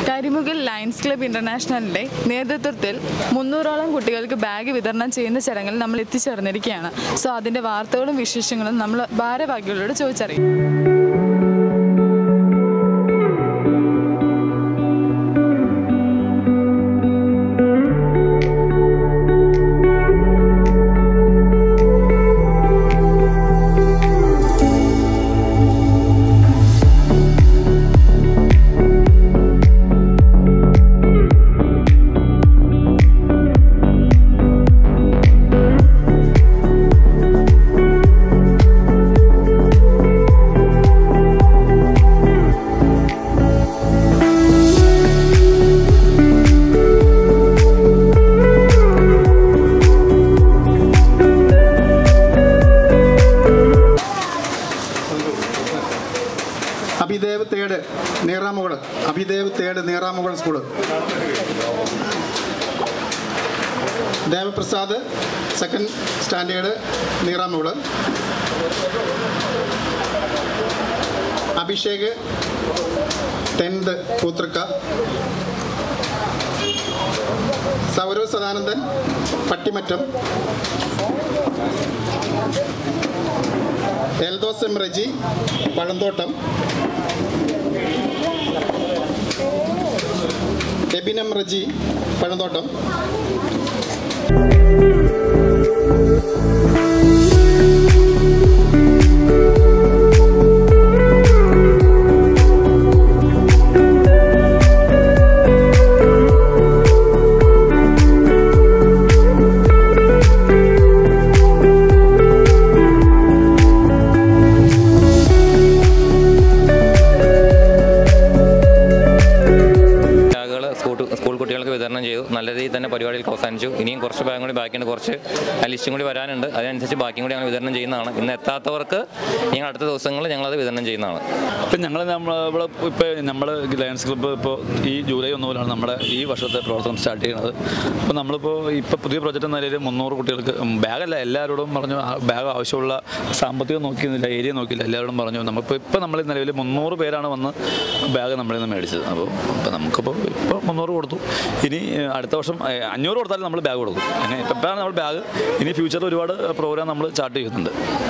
കരിമുകിൽ lions club ഇന്റർനാഷണലിന്റെ നേതൃത്വത്തിൽ മുന്നൂറോളം കുട്ടികൾക്ക് ബാഗ് വിതരണം ചെയ്യുന്ന ചടങ്ങിൽ നമ്മൾ എത്തിച്ചേർന്നിരിക്കുകയാണ് സോ അതിന്റെ വാർത്തകളും വിശേഷങ്ങളും നമ്മൾ ഭാരവാഹികളോട് ചോദിച്ചറിയും അഭിദേവ് തേട് നീറാമുകൾ അഭിദേവ് തേട് നീറാമുകൾ സ്കൂള് ദേവപ്രസാദ് സെക്കൻഡ് സ്റ്റാൻഡേർഡ് നീറാമുകൾ അഭിഷേക് ടെൻത്ത് പൂത്തൃക്ക സൗരവ് സദാനന്ദൻ പട്ടിമറ്റം എൽദോസ് എം റജി പഴന്തോട്ടം എബിനം റജി പഴന്തോട്ടം ബാഗുകൾ സ്കൂൾ സ്കൂൾ കുട്ടികൾക്ക് വിതരണം ചെയ്തു നല്ല രീതിയിൽ തന്നെ പരിപാടികൾ അവസാനിച്ചു ഇനിയും കുറച്ച് ബാഗും കൂടി ബാക്കിയുണ്ട് കുറച്ച് ലിസ്റ്റും കൂടി വരാനുണ്ട് അതിനനുസരിച്ച് ബാക്കിയും കൂടി ഞങ്ങൾ വിതരണം ചെയ്യുന്നതാണ് ഇന്ന് എത്താത്തവർക്ക് ഞങ്ങൾ അടുത്ത ദിവസങ്ങളിൽ ഞങ്ങളത് വിതരണം ചെയ്യുന്നതാണ് ഇപ്പം ഞങ്ങൾ നമ്മൾ ഇവിടെ ഇപ്പോൾ നമ്മൾ ലയൺസ് ക്ലബ്ബ് ഇപ്പോൾ ഈ ജൂലൈ ഒന്ന് മുതലാണ് നമ്മുടെ ഈ വർഷത്തെ പ്രവർത്തനം സ്റ്റാർട്ട് ചെയ്യുന്നത് അപ്പോൾ നമ്മളിപ്പോൾ ഇപ്പോൾ പുതിയ പ്രൊജക്റ്റ് എന്ന നിലയിൽ മുന്നൂറ് കുട്ടികൾക്ക് ബാഗല്ല എല്ലാവരോടും പറഞ്ഞു ബാഗ് ആവശ്യമുള്ള സാമ്പത്തികം നോക്കിയിരുന്നില്ല ഏരിയ നോക്കിയില്ല എല്ലാവരോടും പറഞ്ഞു നമ്മളിപ്പോൾ ഇപ്പോൾ നമ്മൾ നിലവിൽ മുന്നൂറ് പേരാണ് വന്ന് ബാഗ് നമ്മളിൽ നിന്ന് മേടിച്ചത് അപ്പോൾ ഇപ്പോൾ നമുക്കിപ്പോൾ ഇപ്പോൾ മുന്നൂറ് കൊടുത്തു ഇനി ഏഹ്, അടുത്ത വർഷം ഏഹ്, അഞ്ഞൂറ് കൊടുത്താലും നമ്മൾ ബാഗ് കൊടുക്കും അങ്ങനെ ഇപ്പോഴാണ് നമ്മൾ ബാഗ് ഇനി ഫ്യൂച്ചറിൽ ഒരുപാട് പ്രോഗ്രാം നമ്മൾ സ്റ്റാർട്ട് ചെയ്യുന്നുണ്ട്